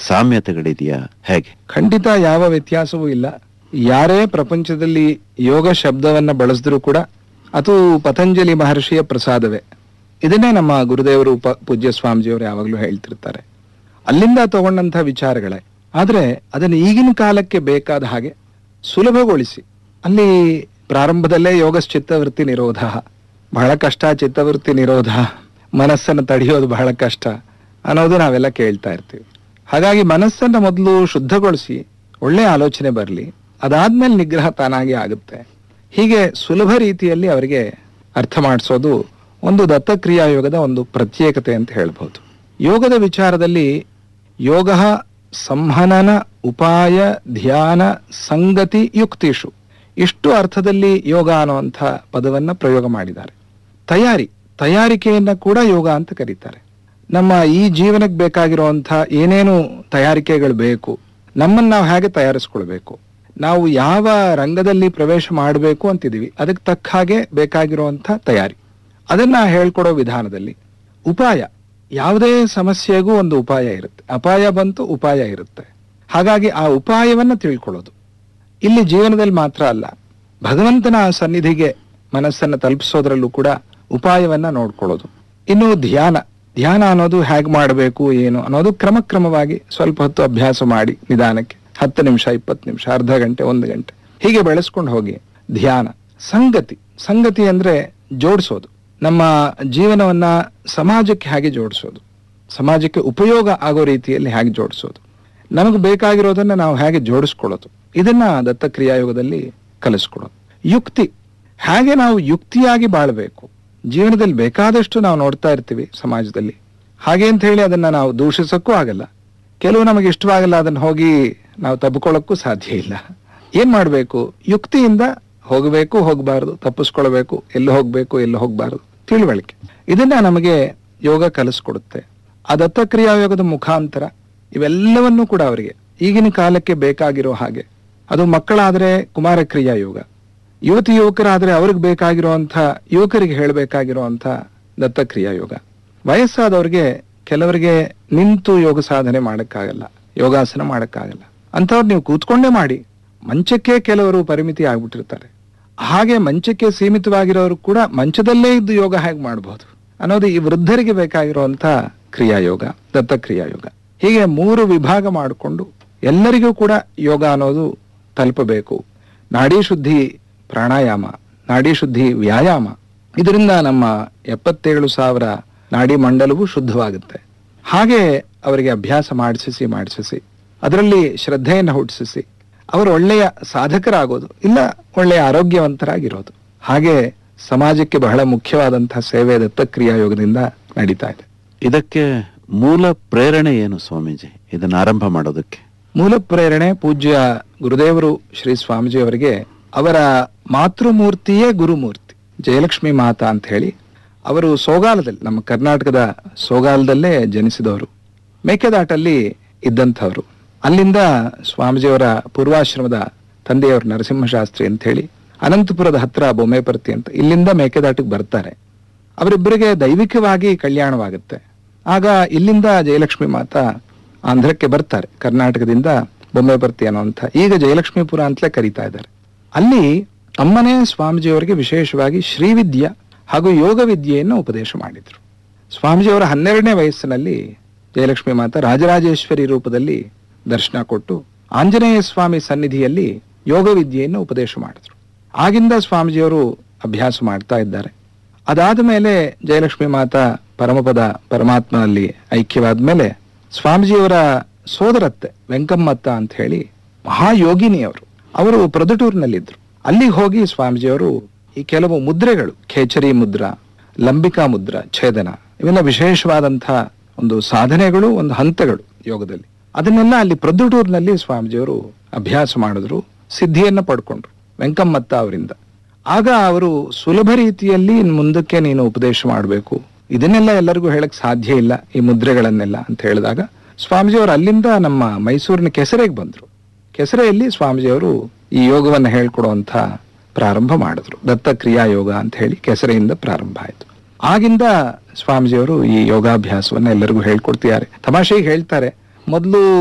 ಸಾಮ್ಯತೆಗಳಿದೆಯಾ ಹೇಗೆ ಖಂಡಿತ ಯಾವ ವ್ಯತ್ಯಾಸವೂ ಇಲ್ಲ ಯಾರೇ ಪ್ರಪಂಚದಲ್ಲಿ ಯೋಗ ಶಬ್ದವನ್ನ ಬಳಸಿದ್ರೂ ಕೂಡ ಅದು ಪತಂಜಲಿ ಮಹರ್ಷಿಯ ಪ್ರಸಾದವೇ ಇದನ್ನೇ ನಮ್ಮ ಗುರುದೇವರು ಪ ಪೂಜ್ಯ ಸ್ವಾಮೀಜಿಯವರು ಯಾವಾಗಲೂ ಹೇಳ್ತಿರ್ತಾರೆ ಅಲ್ಲಿಂದ ತಗೊಂಡಂಥ ವಿಚಾರಗಳೇ ಆದ್ರೆ ಅದನ್ನು ಈಗಿನ ಕಾಲಕ್ಕೆ ಬೇಕಾದ ಹಾಗೆ ಸುಲಭಗೊಳಿಸಿ ಅಲ್ಲಿ ಪ್ರಾರಂಭದಲ್ಲೇ ಯೋಗ ಚಿತ್ತವೃತ್ತಿ ನಿರೋಧ ಬಹಳ ಕಷ್ಟ ಚಿತ್ತವೃತ್ತಿ ನಿರೋಧ ಮನಸ್ಸನ್ನು ತಡೆಯೋದು ಬಹಳ ಕಷ್ಟ ಅನ್ನೋದು ನಾವೆಲ್ಲ ಕೇಳ್ತಾ ಇರ್ತೀವಿ ಹಾಗಾಗಿ ಮನಸ್ಸನ್ನ ಮೊದಲು ಶುದ್ಧಗೊಳಿಸಿ ಒಳ್ಳೆ ಆಲೋಚನೆ ಬರಲಿ ಅದಾದ್ಮೇಲೆ ನಿಗ್ರಹ ತಾನಾಗಿ ಆಗುತ್ತೆ ಹೀಗೆ ಸುಲಭ ರೀತಿಯಲ್ಲಿ ಅವರಿಗೆ ಅರ್ಥ ಮಾಡಿಸೋದು ಒಂದು ದತ್ತಕ್ರಿಯಾ ಯೋಗದ ಒಂದು ಪ್ರತ್ಯೇಕತೆ ಅಂತ ಹೇಳ್ಬೋದು ಯೋಗದ ವಿಚಾರದಲ್ಲಿ ಯೋಗ ಸಂಹನನ ಉಪಾಯ ಧ್ಯಾನ ಸಂಗತಿ ಯುಕ್ತಿಷು ಇಷ್ಟು ಅರ್ಥದಲ್ಲಿ ಯೋಗ ಅನ್ನುವಂಥ ಪದವನ್ನ ಪ್ರಯೋಗ ಮಾಡಿದ್ದಾರೆ ತಯಾರಿ ತಯಾರಿಕೆಯನ್ನ ಕೂಡ ಯೋಗ ಅಂತ ಕರೀತಾರೆ ನಮ್ಮ ಈ ಜೀವನಕ್ಕೆ ಬೇಕಾಗಿರುವಂಥ ಏನೇನು ತಯಾರಿಕೆಗಳು ಬೇಕು ನಮ್ಮನ್ನು ನಾವು ಹೇಗೆ ತಯಾರಿಸ್ಕೊಳ್ಬೇಕು ನಾವು ಯಾವ ರಂಗದಲ್ಲಿ ಪ್ರವೇಶ ಮಾಡಬೇಕು ಅಂತಿದೀವಿ ಅದಕ್ಕೆ ತಕ್ಕ ಹಾಗೆ ಬೇಕಾಗಿರುವಂಥ ತಯಾರಿ ಅದನ್ನ ಹೇಳ್ಕೊಡೋ ವಿಧಾನದಲ್ಲಿ ಉಪಾಯ ಯಾವುದೇ ಸಮಸ್ಯೆಗೂ ಒಂದು ಉಪಾಯ ಇರುತ್ತೆ ಅಪಾಯ ಬಂತು ಉಪಾಯ ಇರುತ್ತೆ ಹಾಗಾಗಿ ಆ ಉಪಾಯವನ್ನ ತಿಳ್ಕೊಳ್ಳೋದು ಇಲ್ಲಿ ಜೀವನದಲ್ಲಿ ಮಾತ್ರ ಅಲ್ಲ ಭಗವಂತನ ಸನ್ನಿಧಿಗೆ ಮನಸ್ಸನ್ನು ತಲುಪಿಸೋದ್ರಲ್ಲೂ ಕೂಡ ಉಪಾಯವನ್ನ ನೋಡ್ಕೊಳ್ಳೋದು ಇನ್ನು ಧ್ಯಾನ ಧ್ಯಾನ ಅನ್ನೋದು ಹೇಗೆ ಮಾಡಬೇಕು ಏನು ಅನ್ನೋದು ಕ್ರಮಕ್ರಮವಾಗಿ ಸ್ವಲ್ಪ ಹೊತ್ತು ಅಭ್ಯಾಸ ಮಾಡಿ ನಿಧಾನಕ್ಕೆ ಹತ್ತು ನಿಮಿಷ ಇಪ್ಪತ್ತು ನಿಮಿಷ ಅರ್ಧ ಗಂಟೆ ಒಂದು ಗಂಟೆ ಹೀಗೆ ಬೆಳೆಸ್ಕೊಂಡು ಹೋಗಿ ಧ್ಯಾನ ಸಂಗತಿ ಸಂಗತಿ ಅಂದ್ರೆ ಜೋಡಿಸೋದು ನಮ್ಮ ಜೀವನವನ್ನ ಸಮಾಜಕ್ಕೆ ಹೇಗೆ ಜೋಡಿಸೋದು ಸಮಾಜಕ್ಕೆ ಉಪಯೋಗ ಆಗೋ ರೀತಿಯಲ್ಲಿ ಹೇಗೆ ಜೋಡಿಸೋದು ನಮಗೆ ಬೇಕಾಗಿರೋದನ್ನ ನಾವು ಹೇಗೆ ಜೋಡಿಸ್ಕೊಳ್ಳೋದು ಇದನ್ನ ದತ್ತಕ್ರಿಯಾಯೋಗದಲ್ಲಿ ಕಲಿಸ್ಕೊಡೋದು ಯುಕ್ತಿ ಹೇಗೆ ನಾವು ಯುಕ್ತಿಯಾಗಿ ಬಾಳ್ಬೇಕು ಜೀವನದಲ್ಲಿ ಬೇಕಾದಷ್ಟು ನಾವು ನೋಡ್ತಾ ಇರ್ತೀವಿ ಸಮಾಜದಲ್ಲಿ ಹಾಗೆ ಅಂತ ಹೇಳಿ ಅದನ್ನ ನಾವು ದೂಷಿಸಕ್ಕೂ ಆಗಲ್ಲ ಕೆಲವು ನಮಗೆ ಇಷ್ಟವಾಗಲ್ಲ ಅದನ್ನ ಹೋಗಿ ನಾವು ತಬ್ಕೊಳ್ಳೋಕ್ಕೂ ಸಾಧ್ಯ ಇಲ್ಲ ಏನ್ ಮಾಡ್ಬೇಕು ಯುಕ್ತಿಯಿಂದ ಹೋಗಬೇಕು ಹೋಗಬಾರದು ತಪ್ಪಿಸ್ಕೊಳ್ಬೇಕು ಎಲ್ಲಿ ಹೋಗ್ಬೇಕು ಎಲ್ಲಿ ಹೋಗಬಾರದು ತಿಳುವಳಿಕೆ ಇದನ್ನ ನಮಗೆ ಯೋಗ ಕಲಿಸ್ಕೊಡುತ್ತೆ ಆ ದತ್ತಕ್ರಿಯಾ ಯೋಗದ ಮುಖಾಂತರ ಇವೆಲ್ಲವನ್ನೂ ಕೂಡ ಅವರಿಗೆ ಈಗಿನ ಕಾಲಕ್ಕೆ ಬೇಕಾಗಿರೋ ಹಾಗೆ ಅದು ಮಕ್ಕಳಾದ್ರೆ ಕುಮಾರ ಕ್ರಿಯಾ ಯೋಗ ಯುವತಿ ಯುವಕರಾದ್ರೆ ಅವ್ರಿಗೆ ಬೇಕಾಗಿರುವಂತ ಯುವಕರಿಗೆ ಹೇಳಬೇಕಾಗಿರುವಂತ ದತ್ತಕ್ರಿಯಾ ಯೋಗ ವಯಸ್ಸಾದವ್ರಿಗೆ ಕೆಲವರಿಗೆ ನಿಂತು ಯೋಗ ಸಾಧನೆ ಮಾಡಕ್ಕಾಗಲ್ಲ ಯೋಗಾಸನ ಮಾಡಕ್ಕಾಗಲ್ಲ ಅಂಥವ್ರು ನೀವು ಕೂತ್ಕೊಂಡೇ ಮಾಡಿ ಮಂಚಕ್ಕೆ ಕೆಲವರು ಪರಿಮಿತಿ ಆಗ್ಬಿಟ್ಟಿರ್ತಾರೆ ಹಾಗೆ ಮಂಚಕ್ಕೆ ಸೀಮಿತವಾಗಿರೋರು ಕೂಡ ಮಂಚದಲ್ಲೇ ಇದ್ದು ಯೋಗ ಹೇಗೆ ಮಾಡಬಹುದು ಅನ್ನೋದು ಈ ವೃದ್ಧರಿಗೆ ಬೇಕಾಗಿರುವಂತ ಕ್ರಿಯಾಯೋಗ ದತ್ತಕ್ರಿಯಾಯೋಗ ಹೀಗೆ ಮೂರು ವಿಭಾಗ ಮಾಡಿಕೊಂಡು ಎಲ್ಲರಿಗೂ ಕೂಡ ಯೋಗ ಅನ್ನೋದು ತಲುಪಬೇಕು ನಾಡಿ ಶುದ್ಧಿ ಪ್ರಾಣಾಯಾಮ ನಾಡಿ ಶುದ್ಧಿ ವ್ಯಾಯಾಮ ಇದರಿಂದ ನಮ್ಮ ಎಪ್ಪತ್ತೇಳು ಸಾವಿರ ನಾಡಿ ಮಂಡಲವು ಶುದ್ಧವಾಗುತ್ತೆ ಹಾಗೆ ಅವರಿಗೆ ಅಭ್ಯಾಸ ಮಾಡಿಸಿಸಿ ಮಾಡಿಸಿಸಿ ಅದರಲ್ಲಿ ಶ್ರದ್ಧೆಯನ್ನು ಹುಟ್ಟಿಸಿಸಿ ಅವರು ಒಳ್ಳೆಯ ಸಾಧಕರಾಗೋದು ಇಲ್ಲ ಒಳ್ಳೆಯ ಆರೋಗ್ಯವಂತರಾಗಿರೋದು ಹಾಗೆ ಸಮಾಜಕ್ಕೆ ಬಹಳ ಮುಖ್ಯವಾದಂತಹ ಸೇವೆ ದತ್ತಕ್ರಿಯಾ ಯೋಗದಿಂದ ನಡೀತಾ ಇದೆ ಇದಕ್ಕೆ ಮೂಲ ಪ್ರೇರಣೆ ಏನು ಸ್ವಾಮೀಜಿ ಇದನ್ನ ಆರಂಭ ಮಾಡೋದಕ್ಕೆ ಮೂಲ ಪ್ರೇರಣೆ ಪೂಜ್ಯ ಗುರುದೇವರು ಶ್ರೀ ಸ್ವಾಮೀಜಿ ಅವರಿಗೆ ಅವರ ಮಾತೃಮೂರ್ತಿಯೇ ಗುರುಮೂರ್ತಿ ಜಯಲಕ್ಷ್ಮಿ ಮಾತಾ ಅಂತ ಹೇಳಿ ಅವರು ಸೋಗಾಲದಲ್ಲಿ ನಮ್ಮ ಕರ್ನಾಟಕದ ಸೋಗಾಲದಲ್ಲೇ ಜನಿಸಿದವರು ಮೇಕೆದಾಟಲ್ಲಿ ಇದ್ದಂಥವ್ರು ಅಲ್ಲಿಂದ ಸ್ವಾಮೀಜಿಯವರ ಪೂರ್ವಾಶ್ರಮದ ತಂದೆಯವರು ನರಸಿಂಹಶಾಸ್ತ್ರಿ ಅಂತ ಹೇಳಿ ಅನಂತಪುರದ ಹತ್ರ ಬೊಮ್ಮೆಪರ್ತಿ ಅಂತ ಇಲ್ಲಿಂದ ಮೇಕೆದಾಟಕ್ಕೆ ಬರ್ತಾರೆ ಅವರಿಬ್ಬರಿಗೆ ದೈವಿಕವಾಗಿ ಕಲ್ಯಾಣವಾಗುತ್ತೆ ಆಗ ಇಲ್ಲಿಂದ ಜಯಲಕ್ಷ್ಮಿ ಮಾತಾ ಆಂಧ್ರಕ್ಕೆ ಬರ್ತಾರೆ ಕರ್ನಾಟಕದಿಂದ ಬೊಮ್ಮೆಪರ್ತಿ ಅನ್ನುವಂಥ ಈಗ ಜಯಲಕ್ಷ್ಮೀಪುರ ಅಂತಲೇ ಕರೀತಾ ಇದ್ದಾರೆ ಅಲ್ಲಿ ಅಮ್ಮನೇ ಸ್ವಾಮೀಜಿಯವರಿಗೆ ವಿಶೇಷವಾಗಿ ಶ್ರೀವಿದ್ಯ ಹಾಗೂ ಯೋಗ ವಿದ್ಯೆಯನ್ನು ಉಪದೇಶ ಮಾಡಿದ್ರು ಸ್ವಾಮೀಜಿಯವರ ಹನ್ನೆರಡನೇ ವಯಸ್ಸಿನಲ್ಲಿ ಜಯಲಕ್ಷ್ಮಿ ಮಾತಾ ರಾಜರಾಜೇಶ್ವರಿ ರೂಪದಲ್ಲಿ ದರ್ಶನ ಕೊಟ್ಟು ಆಂಜನೇಯ ಸ್ವಾಮಿ ಸನ್ನಿಧಿಯಲ್ಲಿ ಯೋಗ ವಿದ್ಯೆಯನ್ನು ಉಪದೇಶ ಮಾಡಿದ್ರು ಆಗಿಂದ ಸ್ವಾಮೀಜಿಯವರು ಅಭ್ಯಾಸ ಮಾಡ್ತಾ ಇದ್ದಾರೆ ಅದಾದ ಮೇಲೆ ಜಯಲಕ್ಷ್ಮಿ ಮಾತಾ ಪರಮಪದ ಪರಮಾತ್ಮನಲ್ಲಿ ಐಕ್ಯವಾದ ಮೇಲೆ ಸ್ವಾಮೀಜಿಯವರ ಸೋದರತ್ತೆ ವೆಂಕಮ್ಮತ್ತ ಅಂತ ಹೇಳಿ ಮಹಾಯೋಗಿನಿಯವರು ಅವರು ಪ್ರೊದಟೂರ್ನಲ್ಲಿದ್ರು ಅಲ್ಲಿಗೆ ಹೋಗಿ ಸ್ವಾಮೀಜಿಯವರು ಈ ಕೆಲವು ಮುದ್ರೆಗಳು ಖೇಚರಿ ಮುದ್ರಾ ಲಂಬಿಕಾ ಮುದ್ರಾ ಛೇದನ ಇವೆಲ್ಲ ವಿಶೇಷವಾದಂತಹ ಒಂದು ಸಾಧನೆಗಳು ಒಂದು ಹಂತಗಳು ಯೋಗದಲ್ಲಿ ಅದನ್ನೆಲ್ಲ ಅಲ್ಲಿ ಪ್ರೊದ್ದುಟೂರ್ನಲ್ಲಿ ಸ್ವಾಮೀಜಿಯವರು ಅಭ್ಯಾಸ ಮಾಡಿದ್ರು ಸಿದ್ಧಿಯನ್ನ ಪಡ್ಕೊಂಡ್ರು ವೆಂಕಮ್ಮತ್ತ ಅವರಿಂದ ಆಗ ಅವರು ಸುಲಭ ರೀತಿಯಲ್ಲಿ ಇನ್ ಮುಂದಕ್ಕೆ ನೀನು ಉಪದೇಶ ಮಾಡಬೇಕು ಇದನ್ನೆಲ್ಲ ಎಲ್ಲರಿಗೂ ಹೇಳಕ್ ಸಾಧ್ಯ ಇಲ್ಲ ಈ ಮುದ್ರೆಗಳನ್ನೆಲ್ಲ ಅಂತ ಹೇಳಿದಾಗ ಸ್ವಾಮೀಜಿಯವರು ಅಲ್ಲಿಂದ ನಮ್ಮ ಮೈಸೂರಿನ ಕೆಸರೆಗೆ ಬಂದ್ರು ಕೆಸರೆಯಲ್ಲಿ ಸ್ವಾಮೀಜಿಯವರು ಈ ಯೋಗವನ್ನ ಹೇಳ್ಕೊಡುವಂತ ಪ್ರಾರಂಭ ಮಾಡಿದ್ರು ದತ್ತ ಕ್ರಿಯಾ ಯೋಗ ಅಂತ ಹೇಳಿ ಕೆಸರೆಯಿಂದ ಪ್ರಾರಂಭ ಆಯ್ತು ಆಗಿಂದ ಸ್ವಾಮೀಜಿಯವರು ಈ ಯೋಗಾಭ್ಯಾಸವನ್ನ ಎಲ್ಲರಿಗೂ ಹೇಳ್ಕೊಡ್ತಿದ್ದಾರೆ ತಮಾಷೆಗೆ ಹೇಳ್ತಾರೆ ಮೊದಲು